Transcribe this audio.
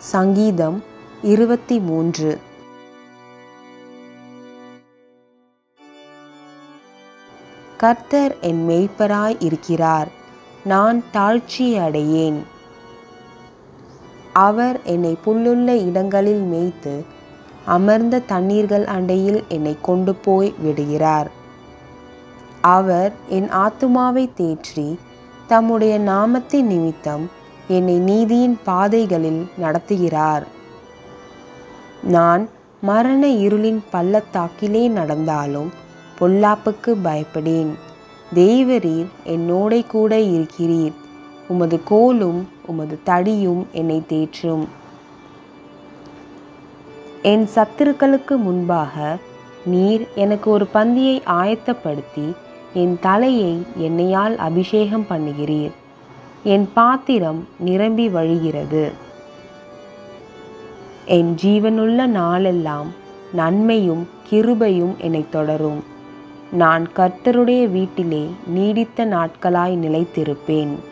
சங்கீதம் இருபத்தி மூன்று கர்த்தர் என் மேய்ப்பராய் இருக்கிறார் நான் தாழ்ச்சி அடையேன் அவர் என்னை புல்லுள்ள இடங்களில் மேய்த்து அமர்ந்த தண்ணீர்கள் அண்டையில் என்னை கொண்டு போய் விடுகிறார் அவர் என் ஆத்துமாவை தேற்றி தம்முடைய நாமத்தின் நிமித்தம் என்னை நீதியின் பாதைகளில் நடத்துகிறார் நான் மரண இருளின் பள்ளத்தாக்கிலே நடந்தாலும் பொல்லாப்புக்கு பயப்படேன் தேவரீர் என்னோடே கூட இருக்கிறீர் உமது கோலும் உமது தடியும் என்னை தேற்றும் என் சத்துருக்களுக்கு முன்பாக நீர் எனக்கு ஒரு பந்தியை ஆயத்தப்படுத்தி என் தலையை எண்ணெயால் அபிஷேகம் பண்ணுகிறீர் என் பாத்திரம் நிரம்பி வழிகிறது என் ஜீவனுள்ள நாளெல்லாம் நன்மையும் கிருபையும் என்னை தொடரும் நான் கர்த்தருடைய வீட்டிலே நீடித்த நாட்களாய் நிலைத்திருப்பேன்